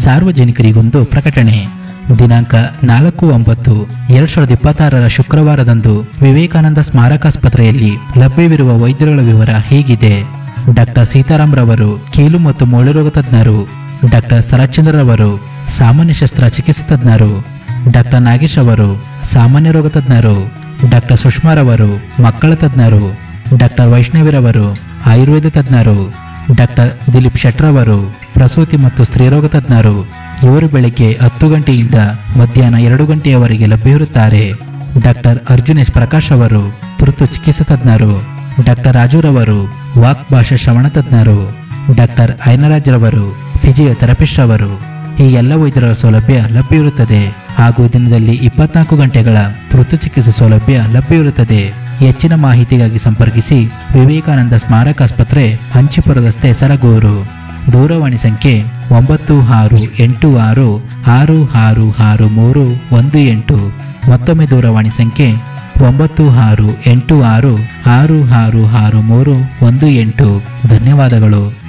ಸಾರ್ವಜನಿಕರಿಗೊಂದು ಪ್ರಕಟಣೆ ದಿನಾಂಕ ನಾಲ್ಕು ಒಂಬತ್ತು ಎರಡ್ ಸಾವಿರದ ಇಪ್ಪತ್ತಾರರ ಶುಕ್ರವಾರದಂದು ವಿವೇಕಾನಂದ ಸ್ಮಾರಕಾಸ್ಪತ್ರೆಯಲ್ಲಿ ಲಭ್ಯವಿರುವ ವೈದ್ಯರುಗಳ ವಿವರ ಹೀಗಿದೆ ಡಾಕ್ಟರ್ ಸೀತಾರಾಮ್ ರವರು ಕೀಲು ಮತ್ತು ಮೂಳೆರೋಗ ತಜ್ಞರು ಡಾಕ್ಟರ್ ಶರತ್ಚಂದ್ರರವರು ಸಾಮಾನ್ಯ ಶಸ್ತ್ರ ಚಿಕಿತ್ಸಾ ತಜ್ಞರು ಡಾಕ್ಟರ್ ನಾಗೇಶ್ ಅವರು ಸಾಮಾನ್ಯ ರೋಗ ತಜ್ಞರು ಡಾಕ್ಟರ್ ಸುಷ್ಮಾರವರು ಮಕ್ಕಳ ತಜ್ಞರು ಡಾಕ್ಟರ್ ವೈಷ್ಣವಿರವರು ಆಯುರ್ವೇದ ತಜ್ಞರು ಡಾಕ್ಟರ್ ದಿಲೀಪ್ ಶೆಟ್ರವರು ಪ್ರಸೂತಿ ಮತ್ತು ಸ್ತ್ರೀರೋಗ ತಜ್ಞರು ಇವರು ಬೆಳಗ್ಗೆ ಹತ್ತು ಗಂಟೆಯಿಂದ ಮಧ್ಯಾಹ್ನ ಎರಡು ಗಂಟೆಯವರೆಗೆ ಲಭ್ಯವಿರುತ್ತಾರೆ ಡಾಕ್ಟರ್ ಅರ್ಜುನೇಶ್ ಪ್ರಕಾಶ್ ಅವರು ತುರ್ತು ಚಿಕಿತ್ಸಾ ತಜ್ಞರು ಡಾಕ್ಟರ್ ರಾಜುರವರು ವಾಕ್ ಭಾಷಾ ಶ್ರವಣ ತಜ್ಞರು ಡಾಕ್ಟರ್ ಐನರಾಜ್ ರವರು ಫಿಸಿಯೋಥೆರಪಿಸ್ಟ್ ಅವರು ಈ ಎಲ್ಲ ವೈದ್ಯರ ಸೌಲಭ್ಯ ಲಭ್ಯವಿರುತ್ತದೆ ಹಾಗೂ ದಿನದಲ್ಲಿ ಇಪ್ಪತ್ನಾಲ್ಕು ಗಂಟೆಗಳ ತುರ್ತು ಚಿಕಿತ್ಸೆ ಸೌಲಭ್ಯ ಲಭ್ಯವಿರುತ್ತದೆ ಹೆಚ್ಚಿನ ಮಾಹಿತಿಗಾಗಿ ಸಂಪರ್ಕಿಸಿ ವಿವೇಕಾನಂದ ಸ್ಮಾರಕ ಆಸ್ಪತ್ರೆ ಹಂಚಿಪುರ ರಸ್ತೆ ಸರಗೂರು ದೂರವಾಣಿ ಸಂಖ್ಯೆ ಒಂಬತ್ತು ಆರು ಎಂಟು ಆರು ಆರು ಆರು ಆರು ಮೂರು ಒಂದು ಎಂಟು ಮತ್ತೊಮ್ಮೆ ದೂರವಾಣಿ ಸಂಖ್ಯೆ ಒಂಬತ್ತು ಆರು ಎಂಟು ಆರು ಆರು ಆರು ಆರು ಮೂರು ಒಂದು ಎಂಟು ಧನ್ಯವಾದಗಳು